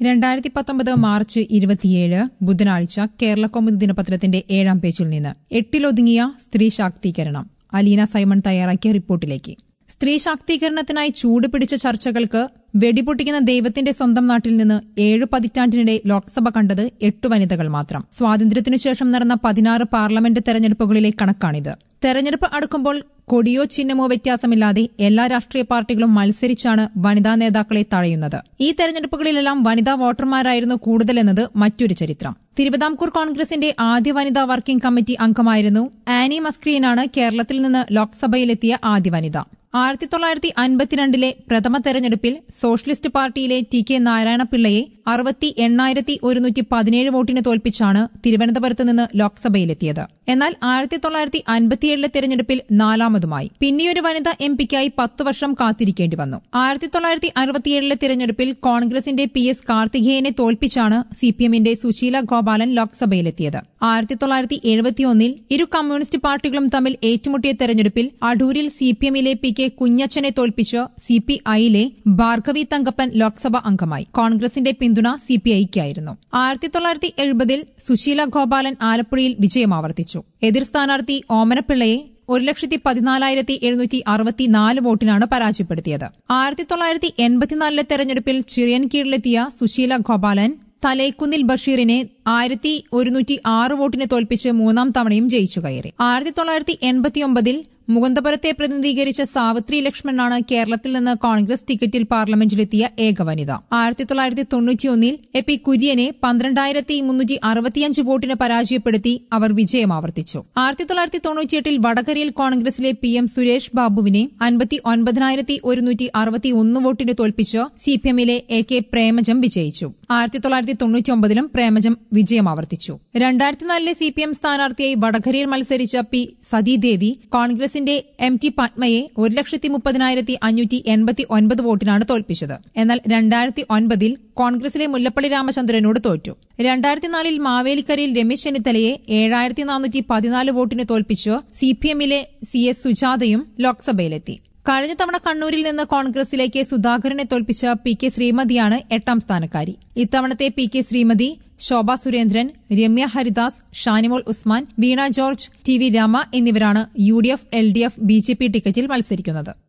രണ്ടായിരത്തി പത്തൊമ്പത് മാർച്ച് ഇരുപത്തിയേഴ് ബുധനാഴ്ച കേരള കൗമുദി ദിനപത്രത്തിന്റെ ഏഴാം പേജിൽ നിന്ന് എട്ടിലൊതുങ്ങിയ സ്ത്രീ ശാക്തീകരണം അലീന സൈമൺ തയ്യാറാക്കിയ റിപ്പോർട്ടിലേക്ക് സ്ത്രീ ശാക്തീകരണത്തിനായി ചൂട് പിടിച്ച ചർച്ചകൾക്ക് വെടിപൊട്ടിക്കുന്ന ദൈവത്തിന്റെ സ്വന്തം നാട്ടിൽ നിന്ന് ഏഴു പതിറ്റാണ്ടിനിടെ ലോക്സഭ കണ്ടത് എട്ട് വനിതകൾ മാത്രം സ്വാതന്ത്ര്യത്തിനു ശേഷം നടന്ന പതിനാറ് പാർലമെന്റ് തെരഞ്ഞെടുപ്പുകളിലെ കണക്കാണിത് തെരഞ്ഞെടുപ്പ് അടുക്കുമ്പോൾ കൊടിയോ ചിഹ്നമോ വ്യത്യാസമില്ലാതെ എല്ലാ രാഷ്ട്രീയ പാർട്ടികളും മത്സരിച്ചാണ് വനിതാ നേതാക്കളെ തഴയുന്നത് ഈ തെരഞ്ഞെടുപ്പുകളിലെല്ലാം വനിതാ വോട്ടർമാരായിരുന്നു കൂടുതലെന്നത് മറ്റൊരു ചരിത്രം തിരുവിതാംകൂർ കോൺഗ്രസിന്റെ ആദ്യ വനിതാ വർക്കിംഗ് കമ്മിറ്റി അംഗമായിരുന്നു ആനി മസ്ക്രീനാണ് കേരളത്തിൽ നിന്ന് ലോക്സഭയിലെത്തിയ ആദ്യ വനിത ആയിരത്തി തൊള്ളായിരത്തി അൻപത്തിരണ്ടിലെ പ്രഥമ തെരഞ്ഞെടുപ്പിൽ സോഷ്യലിസ്റ്റ് പാർട്ടിയിലെ ടി കെ നാരായണപിള്ളയെ അറുപത്തി എണ്ണായിരത്തി ഒരുന്നൂറ്റി പതിനേഴ് വോട്ടിന് തോൽപ്പിച്ചാണ് തിരുവനന്തപുരത്ത് നിന്ന് ലോക്സഭയിലെത്തിയത് എന്നാൽ ആയിരത്തി തൊള്ളായിരത്തി അൻപത്തിയേഴിലെ തെരഞ്ഞെടുപ്പിൽ നാലാമതുമായി പിന്നെയൊരു വനിത എം പിക്കായി പത്ത് വർഷം കാത്തിരിക്കേണ്ടി വന്നു ആയിരത്തി തൊള്ളായിരത്തി അറുപത്തിയേഴിലെ തെരഞ്ഞെടുപ്പിൽ കോൺഗ്രസിന്റെ പി എസ് കാർത്തികേയനെ തോൽപ്പിച്ചാണ് സി പി എമ്മിന്റെ സുശീല ഗോപാലൻ ലോക്സഭയിലെത്തിയത് ആയിരത്തി തൊള്ളായിരത്തി എഴുപത്തിയൊന്നിൽ ഇരു കമ്മ്യൂണിസ്റ്റ് പാർട്ടികളും തമ്മിൽ ഏറ്റുമുട്ടിയ തെരഞ്ഞെടുപ്പിൽ അടൂരിൽ സി പി എമ്മിലെ പി കെ കുഞ്ഞച്ചനെ തോൽപ്പിച്ച് സി പി ഐയിലെ ഭാർഗവി തങ്കപ്പൻ ലോക്സഭാ അംഗമായി കോൺഗ്രസിന്റെ പിന്തുണ സി പി ഐക്കായിരുന്നു ആയിരത്തി തൊള്ളായിരത്തി എഴുപതിൽ സുശീല ഗോപാലൻ ആലപ്പുഴയിൽ വിജയം ആവർത്തിച്ചു എതിർ സ്ഥാനാർത്ഥി ഓമനപ്പിള്ളയെ ഒരു ലക്ഷത്തി പതിനാലായിരത്തി എഴുന്നൂറ്റി അറുപത്തിനാല് വോട്ടിനാണ് പരാജയപ്പെടുത്തിയത് ആയിരത്തി തൊള്ളായിരത്തി എൺപത്തിനാലിലെ തെരഞ്ഞെടുപ്പിൽ ചിറിയൻ കീഴിലെത്തിയ സുശീല ഗോപാലൻ തലേക്കുന്നിൽ ബഷീറിനെ ആയിരത്തി ഒരുന്നൂറ്റി ആറ് വോട്ടിന് തോൽപ്പിച്ച് മൂന്നാം തവണയും ജയിച്ചു കയറി ആയിരത്തി തൊള്ളായിരത്തി എൺപത്തിയൊമ്പതിൽ മുകുന്ദപുരത്തെ പ്രതിനിധീകരിച്ച സാവിത്രി ലക്ഷ്മണനാണ് കേരളത്തിൽ നിന്ന് കോൺഗ്രസ് ടിക്കറ്റിൽ പാർലമെന്റിലെത്തിയ ഏക വനിത ആയിരത്തി തൊള്ളായിരത്തി തൊണ്ണൂറ്റിയൊന്നിൽ എ പി കുര്യനെ പന്ത്രണ്ടായിരത്തി മുന്നൂറ്റി അറുപത്തിയഞ്ച് വോട്ടിന് പരാജയപ്പെടുത്തി അവർ വിജയം ആവർത്തിച്ചു ആയിരത്തി തൊള്ളായിരത്തി തൊണ്ണൂറ്റിയെട്ടിൽ വടകരയിൽ കോൺഗ്രസിലെ പി എം സുരേഷ് ബാബുവിനെ അൻപത്തി ഒൻപതിനായിരത്തി ഒരുന്നൂറ്റി അറുപത്തി ഒന്ന് വോട്ടിന് തോൽപ്പിച്ച് സി പി എമ്മിലെ എ കെ പ്രേമജം വിജയിച്ചു ആയിരത്തി തൊള്ളായിരത്തി തൊണ്ണൂറ്റിയൊമ്പതിലും പ്രേമജം വിജയം ആവർത്തിച്ചു രണ്ടായിരത്തിനാലിലെ സി പി എം സ്ഥാനാർത്ഥിയായി വടകരയിൽ മത്സരിച്ച പി സതീദേവി കോൺഗ്രസിന്റെ എം ടി പത്മയെ ഒരു ലക്ഷത്തി മുപ്പതിനായിരത്തി അഞ്ഞൂറ്റി എൺപത്തി ഒൻപത് വോട്ടിനാണ് തോൽപ്പിച്ചത് എന്നാൽ രണ്ടായിരത്തി ഒൻപതിൽ കോൺഗ്രസിലെ മുല്ലപ്പള്ളി രാമചന്ദ്രനോട് തോറ്റു രണ്ടായിരത്തിനാലിൽ മാവേലിക്കരയിൽ രമേശ് ചെന്നിത്തലയെ ഏഴായിരത്തി നാനൂറ്റി പതിനാല് വോട്ടിന് തോൽപ്പിച്ച് സി പി എമ്മിലെ സി എസ് സുജാതയും ലോക്സഭയിലെത്തി കഴിഞ്ഞ തവണ കണ്ണൂരിൽ നിന്ന് കോൺഗ്രസിലേക്ക് സുധാകരനെ തോൽപ്പിച്ച പി കെ ശ്രീമതിയാണ് എട്ടാം സ്ഥാനക്കാരി ഇത്തവണത്തെ P K Sreemathi Shobha Surendran Ramya Haridas Shanimol Usman Veena George T V Rama എന്നിവരാണ് U D F L D F B J P ടിക്കറ്റിൽ മത്സരിക്കുന്നത്